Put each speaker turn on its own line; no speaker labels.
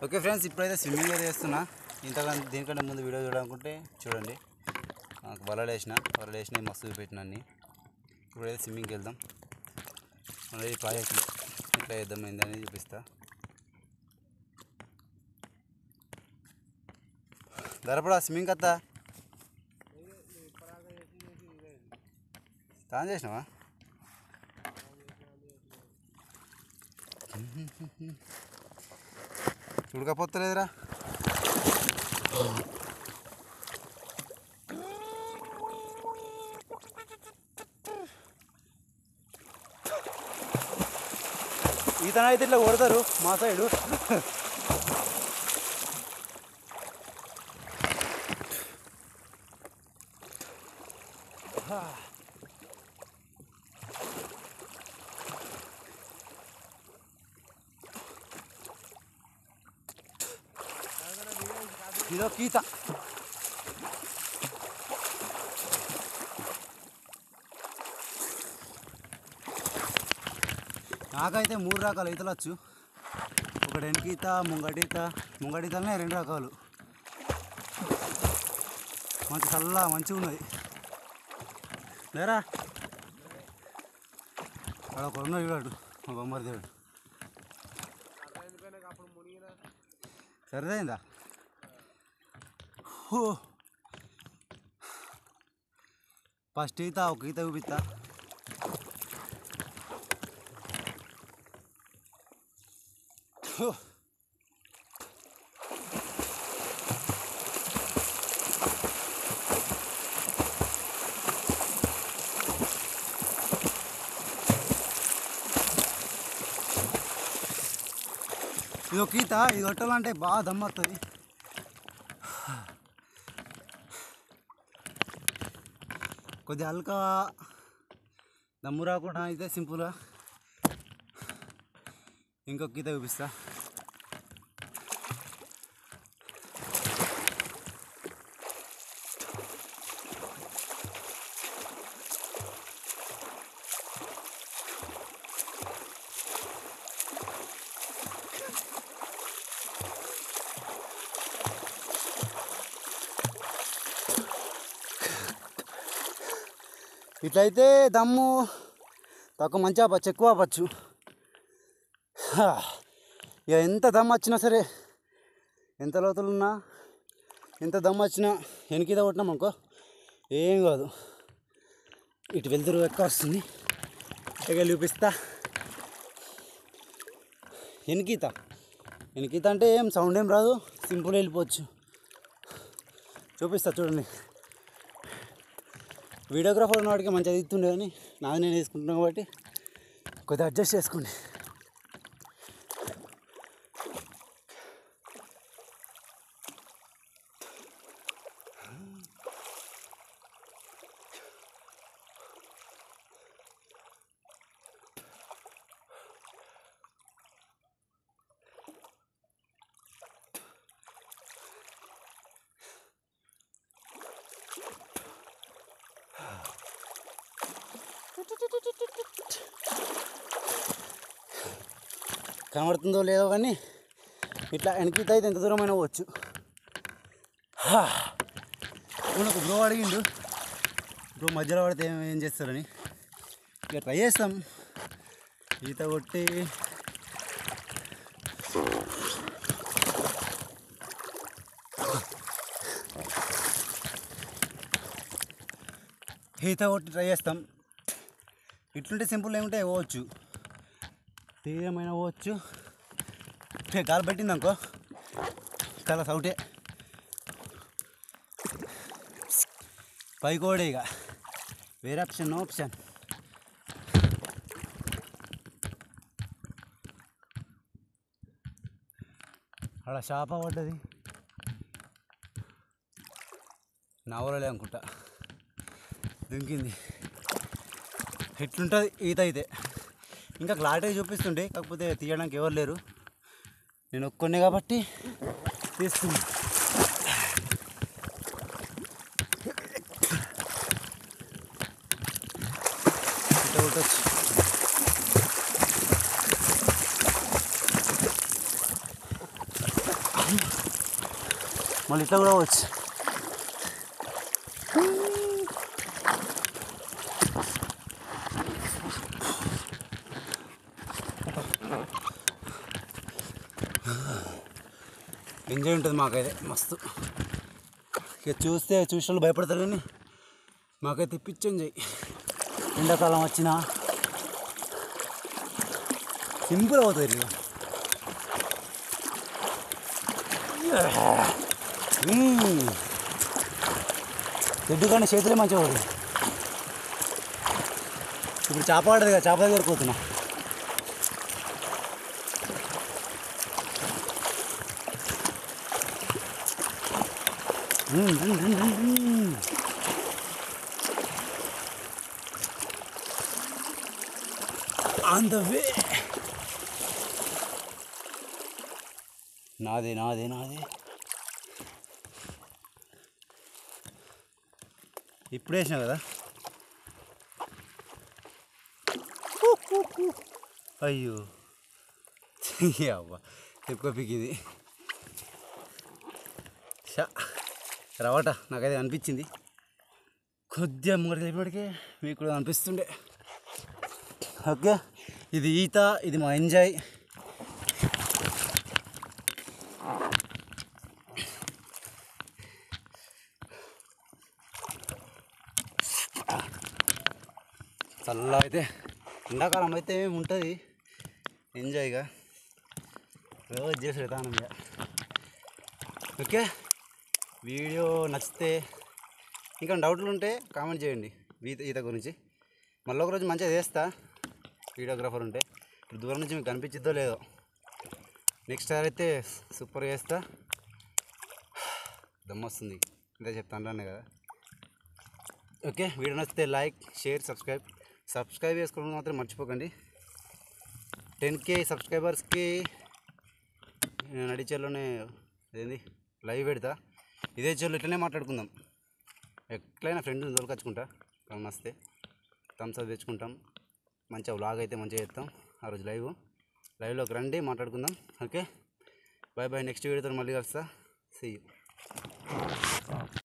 Okay friends ఇప్పుడైతే swimming అయితే చేస్తున్నా ఇంతకంటే దీనికంటే ముందు వీడియో చూడాలనుకుంటే చూడండి నాకు వలలు వేసిన వలలు వేసిన మస్తు చూపెట్టిన అన్ని ఇప్పుడైతే స్విమ్మింగ్కి వెళ్దాం మళ్ళీ ఈ ప్రాజెక్ట్ ఎట్లా చేద్దాం ఏందని చూపిస్తా ధరపడా స్విమ్మింగ్ కత్తా స్నానం చేసినావా చూడకపోతలేదురా ఈతనైతే ఇట్లా కొడతారు మా సైడు ఇదో గీత నాకైతే మూడు రకాల ఈతలు వచ్చు ఒకటి వెనకీత ముంగడీత ముంగడీతలనే రెండు రకాలు మంచి చల్ల మంచిగా ఉన్నది లేరా అక్కడ ఒక ఉన్నాడు చూడాడు మా బొమ్మరి దేవుడు సరిదైందా హో ఫస్ట్ ఈత ఒక ఈత చూపిస్తా హో. ఇది ఒక ఈత ఇది కొట్టాలంటే బాగా దమ్మొస్తుంది కొద్దిగా హల్కా దమ్ము రాకుండా అయితే సింపుల్గా ఇంకొక గీత చూపిస్తా ఇట్లయితే దమ్ము తక్కువ మంచిగా అవ్వచ్చు ఎక్కువ అవ్వచ్చు హా. ఇక ఎంత దమ్ వచ్చినా సరే ఎంత లోతులున్నా ఎంత దమ్ వచ్చినా వెనకిద కొట్టినాం అనుకో ఏం కాదు ఇటు వెళ్తురు ఎక్కువ వస్తుంది ఇక చూపిస్తా వెనకీత వెనకీత అంటే ఏం సౌండ్ ఏం రాదు సింపుల్ వెళ్ళిపోవచ్చు చూపిస్తా చూడండి వీడియోగ్రాఫర్ ఉన్నవాడికి మంచిగా తీస్తుండే కానీ నాది నేను వేసుకుంటున్నాను కాబట్టి కొద్దిగా అడ్జస్ట్ చేసుకోండి కనబడుతుందో లేదో కానీ ఇట్లా వెనకిత అయితే ఎంత దూరమైనా పోవచ్చు హా. ఇప్పుడు నాకు బ్రో అడిగిండు బ్రో మధ్యలో పడితే ఏం ఏం చేస్తారని ఇక ట్రై చేస్తాం ఈత కొట్టి ఈత కొట్టి ట్రై చేస్తాం ఇట్లుంటే సింపుల్ ఏముంటే పోవచ్చు తీవ్రమైన పోవచ్చు ఇట్లా గాలి పెట్టింది అనుకో చాలా సౌటే పైకోడే ఇక వేరే ఆప్షన్ నో ఆప్షన్ అక్కడ షాప పడ్డది నవలలే అనుకుంటా దుంకింది ఎట్లుంటుంది ఈత అయితే ఇంకా క్లారిటీ చూపిస్తుంటే కాకపోతే తీయడానికి ఎవరు లేరు నేను ఒక్కొన్నే కాబట్టి తీస్తున్నా ఇట్లా కొట్టొచ్చు మళ్ళీ ఇట్లా కూడా పోవచ్చు ఎంజాయ్ ఉంటుంది మాకైతే మస్తు ఇక చూస్తే చూసిన వాళ్ళు భయపడతారు కానీ మాకైతే పిచ్చి ఎంజాయ్ ఎండాకాలం వచ్చినా సింపుల్ అవుతుంది ఇక తెడ్డు కానీ చేతులే మంచిగా పడు ఇప్పుడు చేప పడదు కదా చేప దగ్గర పోతున్నా ఆన్ ద వే నాదే నాదే నాదే ఇప్పుడు వేసినా కదా అయ్యో అవ్వ ఎక్కువ పిక్కింది షా రవట నాకైతే అనిపించింది కొద్దిగా ముంగడికి లేపినడికే మీకు కూడా అనిపిస్తుండే ఓకే ఇది ఈత ఇది మా ఎంజాయ్ చల్ల అయితే ఎండాకాలం అయితే ఏమి ఉంటుంది ఎంజాయ్గా రోజు చేసే విధానం ఇక ఓకే వీడియో నచ్చితే ఇంకా డౌట్లు ఉంటే కామెంట్ చేయండి ఈత ఈత గురించి మళ్ళీ ఒకరోజు మంచిగా చేస్తా వీడియోగ్రాఫర్ ఉంటే ఇప్పుడు దూరం నుంచి మీకు కనిపించిద్దో లేదో నెక్స్ట్ సార్ అయితే సూపర్ చేస్తా దమ్మొస్తుంది ఇంతే చెప్తాను అనే కదా ఓకే వీడియో నచ్చితే లైక్ షేర్ సబ్స్క్రైబ్ సబ్స్క్రైబ్ చేసుకోవడం మాత్రం మర్చిపోకండి టెన్ కే సబ్స్క్రైబర్స్కి నేను నడిచేలోనే అదేంది లైవ్ పెడతా ఇదే చెల్లు ఇట్లనే మాట్లాడుకుందాం ఎట్లయినా ఫ్రెండ్ దొరకచ్చుకుంటా కానీ వస్తే థమ్స్ అప్ తెచ్చుకుంటాం మంచిగా వ్లాగ్ అయితే మంచిగా చేస్తాం ఆ రోజు లైవ్ లైవ్లోకి రండి మాట్లాడుకుందాం ఓకే బాయ్ బాయ్ నెక్స్ట్ వీడియోతో మళ్ళీ కలుస్తా సీ